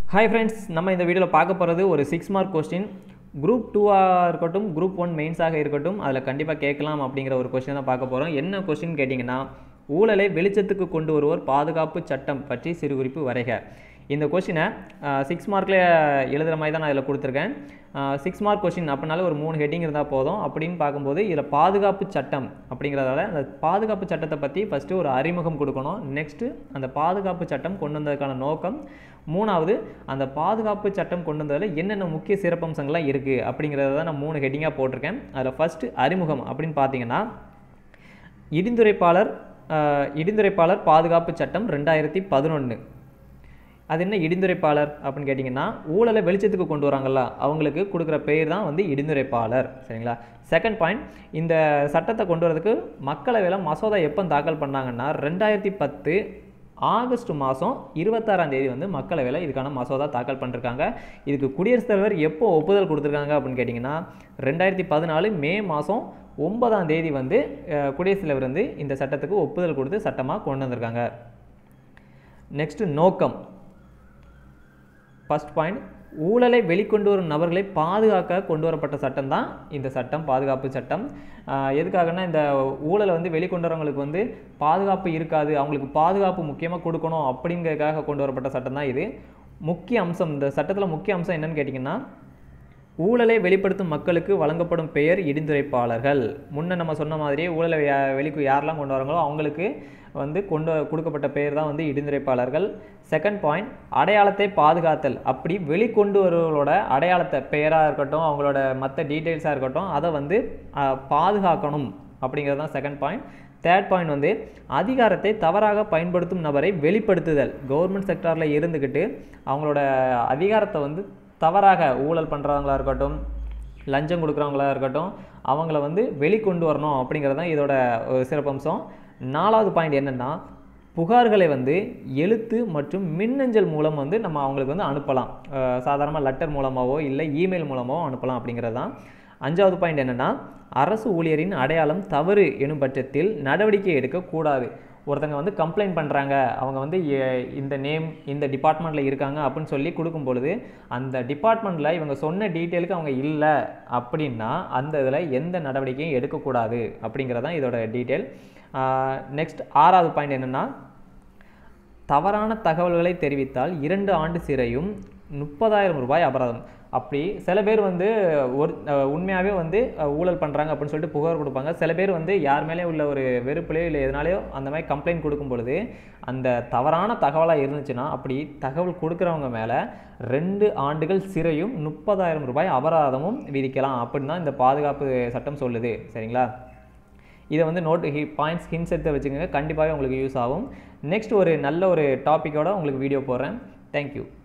hi friends நம்ம இந்த வீடியோவில் பார்க்க போகிறது ஒரு சிக்ஸ் மார்க் கொஸ்டின் குரூப் டூவாக இருக்கட்டும் குரூப் ஒன் மெயின்ஸாக இருக்கட்டும் அதில் கண்டிப்பாக கேட்கலாம் அப்படிங்கிற ஒரு கொஸ்டின் தான் பார்க்க போகிறோம் என்ன கொஸ்டின் கேட்டிங்கன்னா ஊழலை வெளிச்சத்துக்கு கொண்டு வருவோர் பாதுகாப்பு சட்டம் பற்றி சிறு குறிப்பு வரைக இந்த கொஸ்டினை சிக்ஸ் மார்க்கில் எழுதுகிற மாதிரி தான் நான் இதில் கொடுத்துருக்கேன் சிக்ஸ் மார்க் கொஸ்டின் அப்படின்னால ஒரு மூணு ஹெட்டிங் இருந்தால் போதும் அப்படின்னு பார்க்கும்போது இதில் பாதுகாப்பு சட்டம் அப்படிங்கிறதால அந்த பாதுகாப்பு சட்டத்தை பற்றி ஃபஸ்ட்டு ஒரு அறிமுகம் கொடுக்கணும் நெக்ஸ்ட்டு அந்த பாதுகாப்பு சட்டம் கொண்டு வந்ததுக்கான நோக்கம் மூணாவது அந்த பாதுகாப்பு சட்டம் கொண்டு வந்ததில் என்னென்ன முக்கிய சிறப்பம்சங்கள்லாம் இருக்குது அப்படிங்கிறத தான் நான் மூணு ஹெட்டிங்காக போட்டிருக்கேன் அதில் ஃபஸ்ட்டு அறிமுகம் அப்படின்னு பார்த்தீங்கன்னா இடிந்துரைப்பாளர் அஹ், இடிந்துரைப்பாளர் பாதுகாப்பு சட்டம் ரெண்டாயிரத்தி பதினொன்று அது என்ன இடிந்துரைப்பாளர் அப்படின்னு கேட்டிங்கன்னா ஊழலை வெளிச்சத்துக்கு கொண்டு வராங்கல்ல அவங்களுக்கு கொடுக்குற பேர் தான் வந்து இடிந்துரைப்பாளர் சரிங்களா செகண்ட் பாயிண்ட் இந்த சட்டத்தை கொண்டு வரதுக்கு மக்களவையில் மசோதா எப்போ தாக்கல் பண்ணாங்கன்னா ரெண்டாயிரத்தி பத்து ஆகஸ்ட் மாதம் இருபத்தாறாம் தேதி வந்து மக்களவையில் இதுக்கான மசோதா தாக்கல் பண்ணிருக்காங்க இதுக்கு குடியரசுத் தலைவர் எப்போ ஒப்புதல் கொடுத்துருக்காங்க அப்படின்னு கேட்டிங்கன்னா ரெண்டாயிரத்தி பதினாலு மே மாதம் ஒன்பதாம் தேதி வந்து அஹ், குடியரசுத் தலைவர் வந்து இந்த சட்டத்துக்கு ஒப்புதல் கொடுத்து சட்டமாக கொண்டு வந்திருக்காங்க நெக்ஸ்ட்டு நோக்கம் ஃபர்ஸ்ட் பாயிண்ட் ஊழலை வெளிக்கொண்டு வரும் நபர்களை பாதுகாக்க கொண்டு வரப்பட்ட சட்டம் தான் இந்த சட்டம் பாதுகாப்பு சட்டம் ஆஹ் எதுக்காகன்னா இந்த ஊழலை வந்து வெளிக்கொண்டு வரவங்களுக்கு வந்து பாதுகாப்பு இருக்காது அவங்களுக்கு பாதுகாப்பு முக்கியமாக கொடுக்கணும் அப்படிங்கிறதுக்காக கொண்டு வரப்பட்ட சட்டம் தான் இது முக்கிய அம்சம் இந்த சட்டத்தில் முக்கிய அம்சம் என்னன்னு கேட்டிங்கன்னா ஊழலை வெளிப்படுத்தும் மக்களுக்கு வழங்கப்படும் பெயர் இடிந்துரைப்பாளர்கள் முன்ன நம்ம சொன்ன மாதிரியே ஊழலை யா- வெளிக்கு யாரெல்லாம் கொண்டு வராங்களோ அவங்களுக்கு வந்து கொண்டு கொடுக்கப்பட்ட பெயர் தான் வந்து இடிந்துரைப்பாளர்கள் செகண்ட் பாயிண்ட் அடையாளத்தை பாதுகாத்தல் அப்படி வெளிக்கொண்டு வருவங்களோட அடையாளத்தை பெயராக இருக்கட்டும் அவங்களோட மற்ற டீட்டெயில்ஸாக இருக்கட்டும் அதை வந்து ஆஹ், பாதுகாக்கணும் அப்படிங்கிறது தான் செகண்ட் பாயிண்ட் தேர்ட் பாயிண்ட் வந்து அதிகாரத்தை தவறாக பயன்படுத்தும் நபரை வெளிப்படுத்துதல் கவர்மெண்ட் செக்டாரில் இருந்துக்கிட்டு அவங்களோட அதிகாரத்தை வந்து தவறாக ஊழல் பண்ணுறவங்களா இருக்கட்டும் லஞ்சம் கொடுக்குறவங்களா இருக்கட்டும் அவங்கள வந்து வெளிக்கொண்டு வரணும் அப்படிங்கிறது தான் இதோட ஒரு சிறப்பம்சம் நாலாவது பாயிண்ட் என்னென்னா புகார்களை வந்து எழுத்து மற்றும் மின்னஞ்சல் மூலம் வந்து நம்ம அவங்களுக்கு வந்து அனுப்பலாம் சாதாரணமாக லெட்டர் மூலமாகவோ இல்லை இமெயில் மூலமாகவோ அனுப்பலாம் அப்படிங்கிறது தான் அஞ்சாவது பாயிண்ட் என்னென்னா அரசு ஊழியரின் அடையாளம் தவறு எனும் பட்சத்தில் நடவடிக்கை எடுக்கக்கூடாது ஒருத்தங்க வந்து கம்ப்ளைண்ட் பண்ணுறாங்க அவங்க வந்து எ- இந்த நேம் இந்த டிபார்ட்மெண்ட்டில் இருக்காங்க அப்படின்னு சொல்லி கொடுக்கும் பொழுது அந்த டிபார்ட்மெண்ட்டில் இவங்க சொன்ன டீட்டெயிலுக்கு அவங்க இல்லை அப்படின்னா அந்த இதில் எந்த நடவடிக்கையும் எடுக்கக்கூடாது அப்படிங்கிறது தான் இதோட டீட்டெயில் நெக்ஸ்ட் ஆறாவது பாயிண்ட் என்னென்னா தவறான தகவல்களை தெரிவித்தால் இரண்டு ஆண்டு சிறையும் முப்பதாயிரம் ரூபாய் அபராதம் அப்படி சில பேர் வந்து ஒரு உண்மையாகவே வந்து அஹ், ஊழல் பண்ணுறாங்க அப்படின்னு சொல்லிட்டு புகார் கொடுப்பாங்க சில பேர் வந்து யார் மேலேயும் உள்ள ஒரு வெறுப்புலையோ இல்லை எதனாலையோ அந்த மாதிரி கம்ப்ளைண்ட் கொடுக்கும் பொழுது அந்த தவறான தகவலாக இருந்துச்சுன்னா அப்படி தகவல் கொடுக்குறவங்க மேலே ரெண்டு ஆண்டுகள் சிறையும் முப்பதாயிரம் ரூபாய் அபராதமும் விதிக்கலாம் அப்படின்னு தான் இந்த பாதுகாப்பு சட்டம் சொல்லுது சரிங்களா இதை வந்து நோட் ஹி பாயிண்ட்ஸ் ஹின்ஸ் எடுத்து வச்சுக்கோங்க கண்டிப்பாகவே உங்களுக்கு யூஸ் ஆகும் நெக்ஸ்ட் ஒரு நல்ல ஒரு டாப்பிக்கோட உங்களுக்கு வீடியோ போடுறேன் தேங்க்யூ